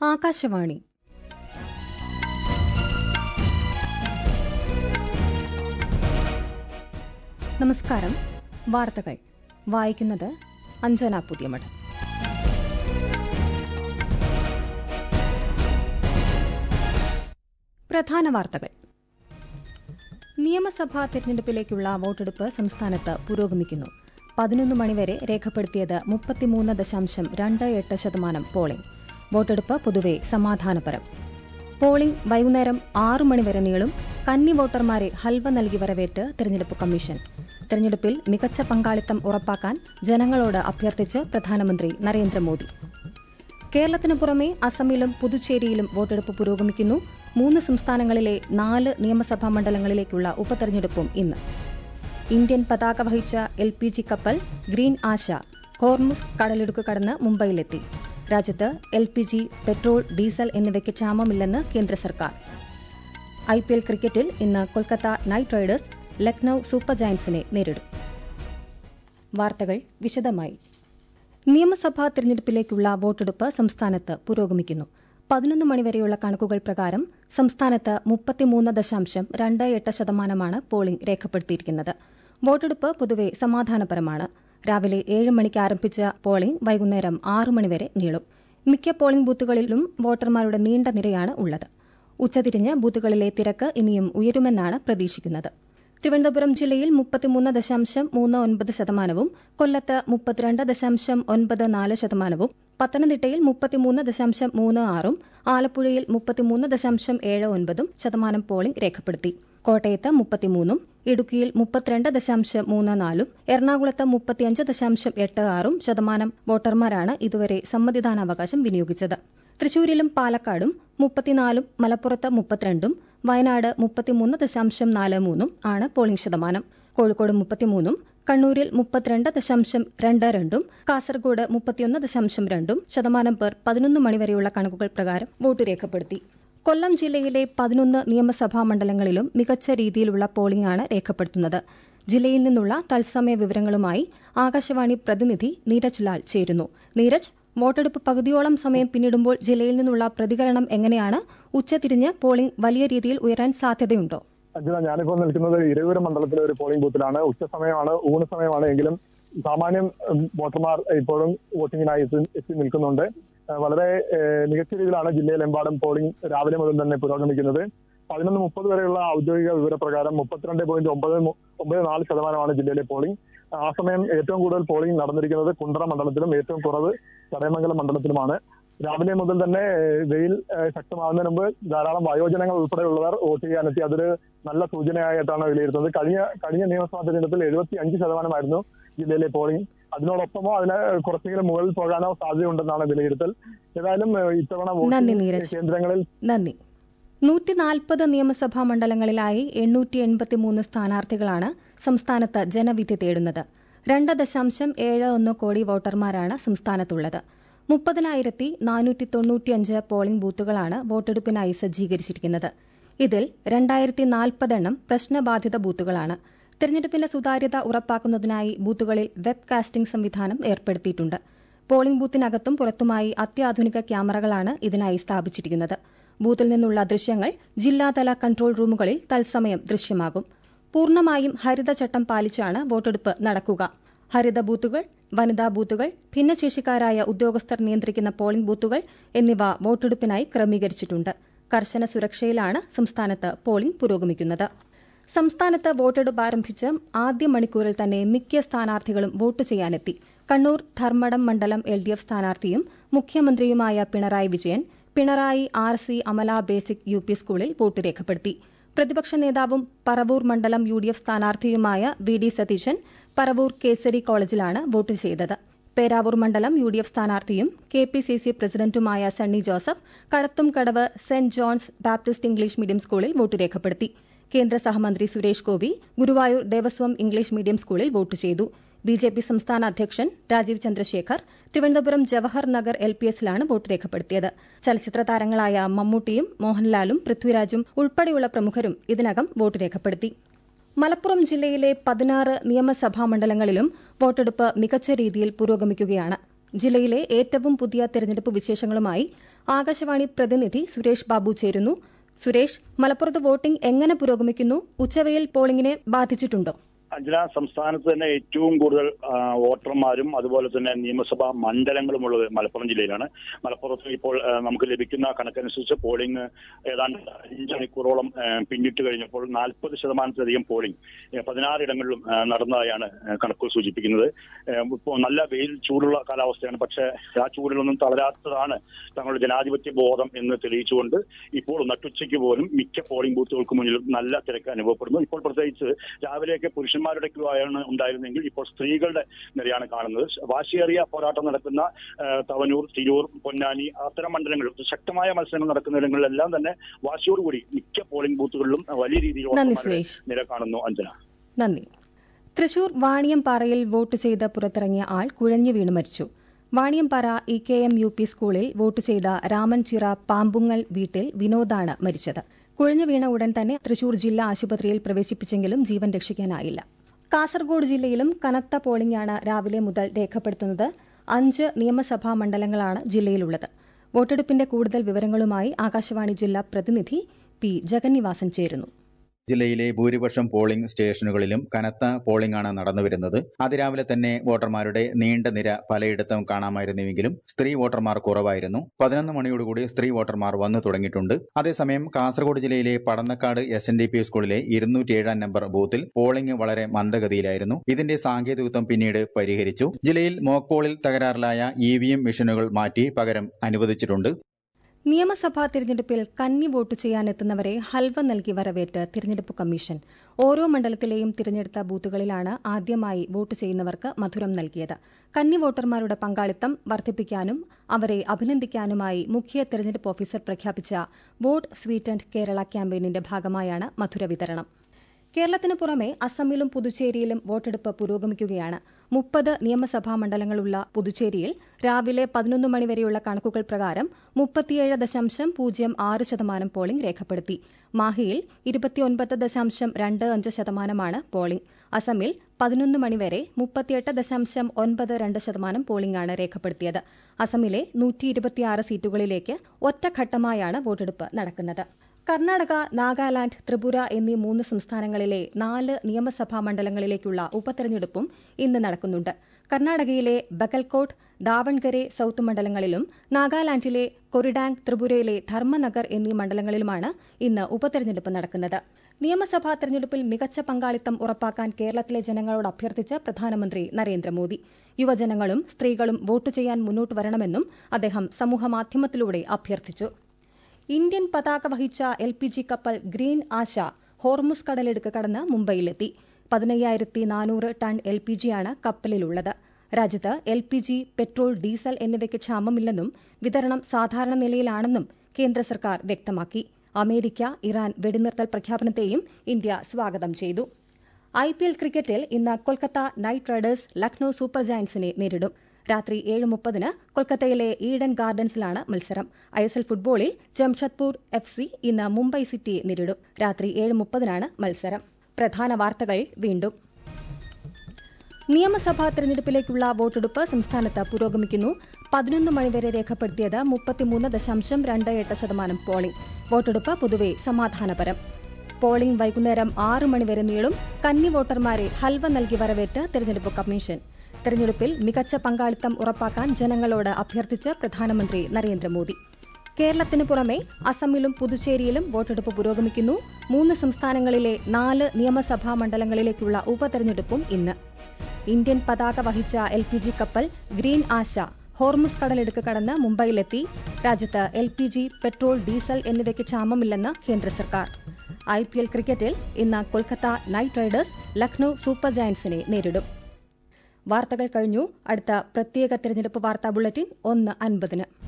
ആകാശവാണി നമസ്കാരം വാർത്തകൾ വായിക്കുന്നത് അഞ്ജന പുതിയമഠം പ്രധാന വാർത്തകൾ നിയമസഭാ തെരഞ്ഞെടുപ്പിലേക്കുള്ള വോട്ടെടുപ്പ് സംസ്ഥാനത്ത് പുരോഗമിക്കുന്നു പതിനൊന്ന് മണിവരെ രേഖപ്പെടുത്തിയത് മുപ്പത്തിമൂന്ന് ദശാംശം രണ്ട് എട്ട് ശതമാനം പോളിംഗ് വോട്ടെടുപ്പ് പൊതുവെ സമാധാനപരം പോളിംഗ് വൈകുന്നേരം ആറു മണിവരെ നീളും കന്നി വോട്ടർമാരെ ഹൽവ നൽകി വരവേറ്റ് തെരഞ്ഞെടുപ്പ് കമ്മീഷൻ തെരഞ്ഞെടുപ്പിൽ മികച്ച പങ്കാളിത്തം ഉറപ്പാക്കാൻ ജനങ്ങളോട് അഭ്യർത്ഥിച്ച് പ്രധാനമന്ത്രി നരേന്ദ്രമോദി കേരളത്തിനു പുറമെ അസമിലും പുതുച്ചേരിയിലും വോട്ടെടുപ്പ് പുരോഗമിക്കുന്നു മൂന്ന് സംസ്ഥാനങ്ങളിലെ നാല് നിയമസഭാ മണ്ഡലങ്ങളിലേക്കുള്ള ഉപതെരഞ്ഞെടുപ്പും ഇന്ന് ഇന്ത്യൻ പതാക വഹിച്ച എൽ പി ജി കപ്പൽ ഗ്രീൻ ആശ ഹോർമുസ് കടലിടുക്ക് കടന്ന് മുംബൈയിലെത്തി രാജ്യത്ത് L P G petrol diesel എന്നിവയ്ക്ക് ക്ഷാമമില്ലെന്ന് കേന്ദ്ര സർക്കാർ ഐ പി എൽ ക്രിക്കറ്റിൽ ഇന്ന് Kolkata knight riders Lucknow super ജയന്റ്സിനെ നേരിടും വാർത്തകൾ വിശദമായി നിയമസഭാ തെരഞ്ഞെടുപ്പിലേക്കുള്ള വോട്ടെടുപ്പ് സംസ്ഥാനത്ത് പുരോഗമിക്കുന്നു പതിനൊന്ന് മണിവരെയുള്ള കണക്കുകൾ പ്രകാരം സംസ്ഥാനത്ത് മുപ്പത്തിമൂന്ന് ദശാംശം രണ്ട് എട്ട് ശതമാനമാണ് പോളിംഗ് രേഖപ്പെടുത്തിയിരിക്കുന്നത് വോട്ടെടുപ്പ് പൊതുവെ സമാധാനപരമാണ് രാവിലെ ഏഴ് മണിക്ക് ആരംഭിച്ച പോളിംഗ് വൈകുന്നേരം ആറ് മണിവരെ നീളും മിക്ക പോളിംഗ് ബൂത്തുകളിലും വോട്ടർമാരുടെ നീണ്ട നിരയാണ് ഉള്ളത് ഉച്ചതിരിഞ്ഞ് ബൂത്തുകളിലെ തിരക്ക് ഇനിയും ഉയരുമെന്നാണ് പ്രതീക്ഷിക്കുന്നത് തിരുവനന്തപുരം ജില്ലയിൽ മുപ്പത്തിമൂന്ന് ദശാംശം മൂന്ന് ഒൻപത് ശതമാനവും കൊല്ലത്ത് മുപ്പത്തിരണ്ട് ദശാംശം ഒൻപത് നാല് ശതമാനവും പത്തനംതിട്ടയിൽ മുപ്പത്തിമൂന്ന് ദശാംശം മൂന്ന് ആറും ആലപ്പുഴയിൽ മുപ്പത്തിമൂന്ന് ദശാംശം ഏഴ് ഒൻപതും ശതമാനം പോളിംഗ് രേഖപ്പെടുത്തി കോട്ടയത്ത് മുപ്പത്തിമൂന്നും ഇടുക്കിയിൽ മുപ്പത്തിരണ്ട് ദശാംശം മൂന്ന് നാലും എറണാകുളത്ത് മുപ്പത്തിയഞ്ച് ദശാംശം എട്ട് ആറും ശതമാനം വോട്ടർമാരാണ് ഇതുവരെ സമ്മതിദാനാവകാശം വിനിയോഗിച്ചത് തൃശൂരിലും പാലക്കാടും മുപ്പത്തിനാലും മലപ്പുറത്ത് മുപ്പത്തിരണ്ടും വയനാട് മുപ്പത്തിമൂന്ന് ദശാംശം നാല് മൂന്നും ആണ് പോളിംഗ് ശതമാനം കോഴിക്കോട് മുപ്പത്തിമൂന്നും കണ്ണൂരിൽ മുപ്പത്തിരണ്ട് ദശാംശം രണ്ട് രണ്ടും കാസർഗോഡ് മുപ്പത്തിയൊന്ന് ദശാംശം രണ്ടും ശതമാനം പേർ പതിനൊന്ന് മണിവരെയുള്ള കണക്കുകൾ പ്രകാരം വോട്ട് രേഖപ്പെടുത്തി കൊല്ലം ജില്ലയിലെ പതിനൊന്ന് നിയമസഭാ മണ്ഡലങ്ങളിലും മികച്ച രീതിയിലുള്ള പോളിംഗാണ് രേഖപ്പെടുത്തുന്നത് ജില്ലയിൽ നിന്നുള്ള തത്സമയ വിവരങ്ങളുമായി ആകാശവാണി പ്രതിനിധി നീരജ് ലാൽ ചേരുന്നു നീരജ് വോട്ടെടുപ്പ് പകുതിയോളം സമയം പിന്നിടുമ്പോൾ ജില്ലയിൽ നിന്നുള്ള പ്രതികരണം എങ്ങനെയാണ് ഉച്ചതിരിഞ്ഞ് പോളിംഗ് വലിയ രീതിയിൽ ഉയരാൻ സാധ്യതയുണ്ടോ അഞ്ജന ഞാനിപ്പോൾ നിൽക്കുന്നത് ഇരയൂർ മണ്ഡലത്തിലെ ഒരു പോളിംഗ് ബൂത്തിലാണ് ഉച്ച സമയമാണ് ഊണ് സമയമാണ് എങ്കിലും സാമാന്യം വോട്ടർമാർ ഇപ്പോഴും വോട്ടിങ്ങിനായി എത്തി നിൽക്കുന്നുണ്ട് വളരെ മികച്ച രീതിയിലാണ് ജില്ലയിലെമ്പാടും പോളിംഗ് രാവിലെ മുതൽ തന്നെ പുരോഗമിക്കുന്നത് പതിനൊന്ന് മുപ്പത് വരെയുള്ള ഔദ്യോഗിക വിവരപ്രകാരം മുപ്പത്തിരണ്ട് പോയിന്റ് ഒമ്പത് ഒമ്പത് നാല് ശതമാനമാണ് ജില്ലയിലെ പോളിംഗ് ആ സമയം ഏറ്റവും കൂടുതൽ പോളിംഗ് നടന്നിരിക്കുന്നത് കുണ്ടറ മണ്ഡലത്തിലും ഏറ്റവും കുറവ് ചടയമംഗലം മണ്ഡലത്തിലുമാണ് രാവിലെ മുതൽ തന്നെ വെയിൽ ശക്തമാകുന്നതിന് മുമ്പ് ധാരാളം വയോജനങ്ങൾ ഉൾപ്പെടെയുള്ളവർ വോട്ട് ചെയ്യാനെത്തി അതൊരു നല്ല സൂചനയായിട്ടാണ് വിലയിരുത്തുന്നത് കഴിഞ്ഞ കഴിഞ്ഞ നിയമസഭാ തെരഞ്ഞെടുപ്പിൽ എഴുപത്തി അഞ്ച് ശതമാനമായിരുന്നു ജില്ലയിലെ പോളിംഗ് അതിനോടൊപ്പമോ അതിന് കുറച്ചെങ്കിലും മുകളിൽ പോകാനോ സാധ്യതയുണ്ടെന്നാണ് വിലയിരുത്തൽ ഏതായാലും ഇത്തവണ കേന്ദ്രങ്ങളിൽ നന്ദി നൂറ്റി നാൽപ്പത് നിയമസഭാ മണ്ഡലങ്ങളിലായി എണ്ണൂറ്റി എൺപത്തിമൂന്ന് സ്ഥാനാർത്ഥികളാണ് സംസ്ഥാനത്ത് ജനവിധി തേടുന്നത് രണ്ട് ദശാംശം ഏഴ് ഒന്ന് കോടി വോട്ടർമാരാണ് സംസ്ഥാനത്തുള്ളത് മുപ്പതിനായിരത്തി നാനൂറ്റി തൊണ്ണൂറ്റിയഞ്ച് പോളിംഗ് ബൂത്തുകളാണ് വോട്ടെടുപ്പിനായി സജ്ജീകരിച്ചിരിക്കുന്നത് ഇതിൽ രണ്ടായിരത്തി നാൽപ്പതെണ്ണം പ്രശ്നബാധിത ബൂത്തുകളാണ് തെരഞ്ഞെടുപ്പിന്റെ സുതാര്യത ഉറപ്പാക്കുന്നതിനായി ബൂത്തുകളിൽ വെബ് കാസ്റ്റിംഗ് സംവിധാനം ഏർപ്പെടുത്തിയിട്ടുണ്ട് പോളിംഗ് ബൂത്തിനകത്തും പുറത്തുമായി അത്യാധുനിക ക്യാമറകളാണ് ഇതിനായി സ്ഥാപിച്ചിരിക്കുന്നത് ബൂത്തിൽ നിന്നുള്ള ദൃശ്യങ്ങൾ ജില്ലാതല കൺട്രോൾ റൂമുകളിൽ തത്സമയം ദൃശ്യമാകും പൂർണ്ണമായും ഹരിതചട്ടം പാലിച്ചാണ് വോട്ടെടുപ്പ് നടക്കുക ഹരിത ബൂത്തുകൾ വനിതാ ബൂത്തുകൾ ഭിന്നശേഷിക്കാരായ ഉദ്യോഗസ്ഥർ നിയന്ത്രിക്കുന്ന പോളിംഗ് ബൂത്തുകൾ എന്നിവ വോട്ടെടുപ്പിനായി ക്രമീകരിച്ചിട്ടുണ്ട് കർശന സുരക്ഷയിലാണ് സംസ്ഥാനത്ത് പോളിംഗ് പുരോഗമിക്കുന്നത് സംസ്ഥാനത്ത് വോട്ടെടുപ്പ് ആരംഭിച്ച് ആദ്യ മണിക്കൂറിൽ തന്നെ മിക്ക സ്ഥാനാർത്ഥികളും വോട്ട് ചെയ്യാനെത്തി കണ്ണൂർ ധർമ്മടം മണ്ഡലം എൽ ഡി എഫ് സ്ഥാനാർത്ഥിയും മുഖ്യമന്ത്രിയുമായ Pinarayi Vijayan Pinarayi R C Amala basic U P സ്കൂളിൽ വോട്ട് രേഖപ്പെടുത്തി പ്രതിപക്ഷ നേതാവും പറവൂർ മണ്ഡലം യു ഡി എഫ് സ്ഥാനാർത്ഥിയുമായ വി ഡി സതീശൻ പറവൂർ കേസരി കോളേജിലാണ് വോട്ട് ചെയ്തത് പേരാവൂർ മണ്ഡലം യു ഡി എഫ് സ്ഥാനാർത്ഥിയും കെ പി സി സി പ്രസിഡന്റുമായ സണ്ണി ജോസഫ് കടത്തുംകടവ് സെന്റ് ജോൺസ് ബാപ്റ്റിസ്റ്റ് ഇംഗ്ലീഷ് മീഡിയം സ്കൂളിൽ വോട്ട് രേഖപ്പെടുത്തി കേന്ദ്ര സഹമന്ത്രി സുരേഷ് ഗോപി ഗുരുവായൂർ ദേവസ്വം ഇംഗ്ലീഷ് മീഡിയം സ്കൂളിൽ വോട്ട് ചെയ്തു ബി ജെ പി സംസ്ഥാന അധ്യക്ഷൻ രാജീവ് ചന്ദ്രശേഖർ തിരുവനന്തപുരം ജവഹർ നഗർ എൽ പി എസിലാണ് വോട്ട് രേഖപ്പെടുത്തിയത് ചലച്ചിത്ര താരങ്ങളായ മമ്മൂട്ടിയും മോഹൻലാലും പൃഥ്വിരാജും ഉൾപ്പെടെയുള്ള പ്രമുഖരും ഇതിനകം വോട്ട് രേഖപ്പെടുത്തി മലപ്പുറം ജില്ലയിലെ പതിനാറ് നിയമസഭാ മണ്ഡലങ്ങളിലും വോട്ടെടുപ്പ് മികച്ച രീതിയിൽ പുരോഗമിക്കുകയാണ് ജില്ലയിലെ ഏറ്റവും പുതിയ തെരഞ്ഞെടുപ്പ് വിശേഷങ്ങളുമായി ആകാശവാണി പ്രതിനിധി സുരേഷ് ബാബു ചേരുന്നു സുരേഷ് മലപ്പുറത്ത് വോട്ടിംഗ് എങ്ങനെ പുരോഗമിക്കുന്നു ഉച്ചവെയിൽ പോളിംഗിനെ ബാധിച്ചിട്ടുണ്ടോ അഞ്ജന സംസ്ഥാനത്ത് തന്നെ ഏറ്റവും കൂടുതൽ ആ, വോട്ടർമാരും അതുപോലെ തന്നെ നിയമസഭാ മണ്ഡലങ്ങളുമുള്ളത് മലപ്പുറം ജില്ലയിലാണ് മലപ്പുറത്ത് ഇപ്പോൾ ആ, നമുക്ക് ലഭിക്കുന്ന കണക്കനുസരിച്ച് പോളിംഗ് ഏതാണ്ട് അഞ്ച് മണിക്കൂറോളം ആ, പിന്നിട്ട് കഴിഞ്ഞപ്പോൾ നാൽപ്പത് ശതമാനത്തിലധികം പോളിംഗ് ആ, പതിനാറ് ഇടങ്ങളിലും ആ, നടന്നതായാണ് ആ, കണക്കുകൾ സൂചിപ്പിക്കുന്നത് ആ, ഇപ്പോൾ നല്ല വെയിൽ ചൂടുള്ള കാലാവസ്ഥയാണ് പക്ഷേ ആ ചൂടിലൊന്നും തളരാത്തതാണ് തങ്ങളുടെ ജനാധിപത്യ ബോധം എന്ന് തെളിയിച്ചുകൊണ്ട് ഇപ്പോൾ നട്ടുച്ചയ്ക്ക് പോലും മിക്ക പോളിംഗ് ബൂത്തുകൾക്ക് മുന്നിലും നല്ല തിരക്ക് അനുഭവപ്പെടുന്നു ഇപ്പോൾ പ്രത്യേകിച്ച് രാവിലെയൊക്കെ പുരുഷന്മാരുടെ ക്യൂ ആണ് ഉണ്ടായിരുന്നെങ്കിൽ ഇപ്പോൾ സ്ത്രീകളുടെ നിരയാണ് കാണുന്നത് വാശിയേറിയ പോരാട്ടം നടക്കുന്ന ആ, തവനൂർ തിരൂർ പൊന്നാനി അത്തരം മണ്ഡലങ്ങളിൽ ശക്തമായ മത്സരങ്ങൾ നടക്കുന്ന ഇടങ്ങളിലെല്ലാം തന്നെ വാശിയോടുകൂടി മിക്ക പോളിംഗ് ബൂത്തുകളിലും വലിയ രീതിയിൽ നന്ദി, വോട്ടർമാരുടെ സുരേഷ്. നിര കാണുന്നു അഞ്ജന നന്ദി തൃശൂർ വാണിയംപാറയിൽ വോട്ട് ചെയ്ത് പുറത്തിറങ്ങിയ ആൾ കുഴഞ്ഞു വീണ് മരിച്ചു Vaniyampara E K M U P സ്കൂളിൽ വോട്ട് ചെയ്ത രാമൻ ചിറ പാമ്പുങ്ങൽ വീട്ടിൽ വിനോദാണ് മരിച്ചത് കുഴഞ്ഞു വീണ ഉടൻ തന്നെ തൃശൂർ ജില്ലാ ആശുപത്രിയിൽ പ്രവേശിപ്പിച്ചെങ്കിലും ജീവൻ രക്ഷിക്കാനായില്ല കാസർഗോഡ് ജില്ലയിലും കനത്ത പോളിംഗാണ് രാവിലെ മുതൽ രേഖപ്പെടുത്തുന്നത് അഞ്ച് നിയമസഭാ മണ്ഡലങ്ങളാണ് ജില്ലയിലുള്ളത് വോട്ടെടുപ്പിന്റെ കൂടുതൽ വിവരങ്ങളുമായി ആകാശവാണി ജില്ലാ പ്രതിനിധി പി ജഗന്നിവാസൻ ചേരുന്നു ജില്ലയിലെ ഭൂരിപക്ഷം പോളിംഗ് സ്റ്റേഷനുകളിലും കനത്ത പോളിംഗാണ് നടന്നുവരുന്നത് അതിരാവിലെ തന്നെ വോട്ടർമാരുടെ നീണ്ട നിര പലയിടത്തും കാണാമായിരുന്നുവെങ്കിലും സ്ത്രീ വോട്ടർമാർ കുറവായിരുന്നു പതിനൊന്ന് മണിയോടുകൂടി സ്ത്രീ വോട്ടർമാർ വന്നു തുടങ്ങിയിട്ടുണ്ട് അതേസമയം കാസർഗോഡ് ജില്ലയിലെ Padannakkad S N D P സ്കൂളിലെ ഇരുന്നൂറ്റിയേഴാം നമ്പർ ബൂത്തിൽ പോളിംഗ് വളരെ മന്ദഗതിയിലായിരുന്നു ഇതിന്റെ സാങ്കേതികത്വം പിന്നീട് പരിഹരിച്ചു ജില്ലയിൽ മോക്ക് പോളിൽ തകരാറിലായ ഇ വി എം മെഷീനുകൾ മാറ്റി പകരം അനുവദിച്ചിട്ടുണ്ട് നിയമസഭാ തിരഞ്ഞെടുപ്പിൽ കന്നി വോട്ട് ചെയ്യാനെത്തുന്നവരെ ഹൽവ നൽകി വരവേറ്റ് തിരഞ്ഞെടുപ്പ് കമ്മീഷൻ ഓരോ മണ്ഡലത്തിലെയും തിരഞ്ഞെടുത്ത ബൂത്തുകളിലാണ് ആദ്യമായി വോട്ട് ചെയ്യുന്നവർക്ക് മധുരം നൽകിയത് കന്നി വോട്ടർമാരുടെ പങ്കാളിത്തം വർദ്ധിപ്പിക്കാനും അവരെ അഭിനന്ദിക്കാനുമായി മുഖ്യ തെരഞ്ഞെടുപ്പ് ഓഫീസർ പ്രഖ്യാപിച്ച വോട്ട് സ്വീറ്റ് ആൻഡ് കേരള ക്യാമ്പയിനിന്റെ ഭാഗമായാണ് മധുര വിതരണം കേരളത്തിന് പുറമെ അസമിലും പുതുച്ചേരിയിലും വോട്ടെടുപ്പ് പുരോഗമിക്കുകയാണ് മുപ്പത് നിയമസഭാ മണ്ഡലങ്ങളുള്ള പുതുച്ചേരിയിൽ രാവിലെ പതിനൊന്ന് മണിവരെയുള്ള കണക്കുകൾ പ്രകാരം മുപ്പത്തിയേഴ് ദശാംശം പൂജ്യം ആറ് ശതമാനം പോളിംഗ് രേഖപ്പെടുത്തി മാഹിയിൽ ഇരുപത്തിയൊൻപത് ദശാംശം രണ്ട് അഞ്ച് ശതമാനമാണ് പോളിംഗ് അസമിൽ പതിനൊന്ന് മണിവരെ മുപ്പത്തിയെട്ട് ദശാംശം ഒൻപത് രണ്ട് ശതമാനം പോളിംഗാണ് രേഖപ്പെടുത്തിയത് അസമിലെ നൂറ്റി ഇരുപത്തിയാറ് സീറ്റുകളിലേക്ക് ഒറ്റഘട്ടമായാണ് വോട്ടെടുപ്പ് നടക്കുന്നത് കർണാടക നാഗാലാന്റ് ത്രിപുര എന്നീ മൂന്ന് സംസ്ഥാനങ്ങളിലെ നാല് നിയമസഭാ മണ്ഡലങ്ങളിലേക്കുള്ള ഉപതെരഞ്ഞെടുപ്പും ഇന്ന് നടക്കുന്നുണ്ട് കർണാടകയിലെ ബഗൽകോട്ട് ദാവൺഗരെ സൌത്ത് മണ്ഡലങ്ങളിലും നാഗാലാൻഡിലെ കൊറിഡാങ് ത്രിപുരയിലെ ധർമ്മനഗർ എന്നീ മണ്ഡലങ്ങളിലുമാണ് ഇന്ന് ഉപതെരഞ്ഞെടുപ്പ് നടക്കുന്നത് നിയമസഭാ തെരഞ്ഞെടുപ്പിൽ മികച്ച പങ്കാളിത്തം ഉറപ്പാക്കാൻ കേരളത്തിലെ ജനങ്ങളോട് അഭ്യർത്ഥിച്ച് പ്രധാനമന്ത്രി നരേന്ദ്രമോദി യുവജനങ്ങളും സ്ത്രീകളും വോട്ട് ചെയ്യാൻ മുന്നോട്ട് വരണമെന്നും അദ്ദേഹം സമൂഹമാധ്യമത്തിലൂടെ അഭ്യർത്ഥിച്ചു ഇന്ത്യൻ പതാക വഹിച്ച എൽ പി ജി കപ്പൽ ഗ്രീൻ ആശ ഹോർമുസ് കടലിടുക്ക് കടന്ന് മുംബൈയിലെത്തി പതിനയ്യായിരത്തി നാനൂറ് ടൺ എൽ പി ജിയാണ് കപ്പലിലുള്ളത് രാജ്യത്ത് L P G petrol diesel എന്നിവയ്ക്ക് ക്ഷാമമില്ലെന്നും വിതരണം സാധാരണ നിലയിലാണെന്നും കേന്ദ്ര സർക്കാർ വ്യക്തമാക്കി അമേരിക്ക ഇറാൻ വെടിനിർത്തൽ പ്രഖ്യാപനത്തെയും ഇന്ത്യ സ്വാഗതം ചെയ്തു ഐ പി എൽ ക്രിക്കറ്റിൽ ഇന്ന് Kolkata knight riders Lucknow super ജയന്റ്സിനെ നേരിടും രാത്രി ഏഴ് മുപ്പതിന് കൊൽക്കത്തയിലെ ഈഡൻ ഗാർഡൻസിലാണ് മത്സരം ഐ എസ് എൽ ഫുട്ബോളിൽ ജംഷഡ്പൂർ എഫ് സി ഇന്ന് മുംബൈ സിറ്റിയെ നേരിടും രാത്രി ഏഴ് മുപ്പതിനാണ് മത്സരം പ്രധാന വാർത്തകൾ വീണ്ടും നിയമസഭാ തെരഞ്ഞെടുപ്പിലേക്കുള്ള വോട്ടെടുപ്പ് സംസ്ഥാനത്ത് പുരോഗമിക്കുന്നു പതിനൊന്ന് മണിവരെ രേഖപ്പെടുത്തിയത് മുപ്പത്തിമൂന്ന് ദശാംശം രണ്ട് എട്ട് ശതമാനം പോളിംഗ് വോട്ടെടുപ്പ് പൊതുവെ സമാധാനപരം പോളിംഗ് വൈകുന്നേരം ആറ് മണിവരെ നീളും കന്നി വോട്ടർമാരെ ഹൽവ നൽകി വരവേറ്റ് തെരഞ്ഞെടുപ്പ് കമ്മീഷൻ തെരഞ്ഞെടുപ്പിൽ മികച്ച പങ്കാളിത്തം ഉറപ്പാക്കാൻ ജനങ്ങളോട് അഭ്യർത്ഥിച്ച് പ്രധാനമന്ത്രി നരേന്ദ്രമോദി കേരളത്തിന് പുറമെ അസമിലും പുതുച്ചേരിയിലും വോട്ടെടുപ്പ് പുരോഗമിക്കുന്നു മൂന്ന് സംസ്ഥാനങ്ങളിലെ നാല് നിയമസഭാ മണ്ഡലങ്ങളിലേക്കുള്ള ഉപതെരഞ്ഞെടുപ്പും ഇന്ന് ഇന്ത്യൻ പതാക വഹിച്ച എൽ പി ജി കപ്പൽ ഗ്രീൻ ആശ ഹോർമുസ് കടലിടുക്ക് കടന്ന് മുംബൈയിലെത്തി രാജ്യത്ത് L P G petrol diesel എന്നിവയ്ക്ക് ക്ഷാമമില്ലെന്ന് കേന്ദ്ര സർക്കാർ ഐ പി എൽ ക്രിക്കറ്റിൽ ഇന്ന് Kolkata knight riders Lucknow super ജയന്റ്സിനെ നേരിടും വാർത്തകൾ കഴിഞ്ഞു അടുത്ത പ്രത്യേക തെരഞ്ഞെടുപ്പ് വാർത്താ ബുള്ളറ്റിൻ ഒന്ന് അൻപതിന്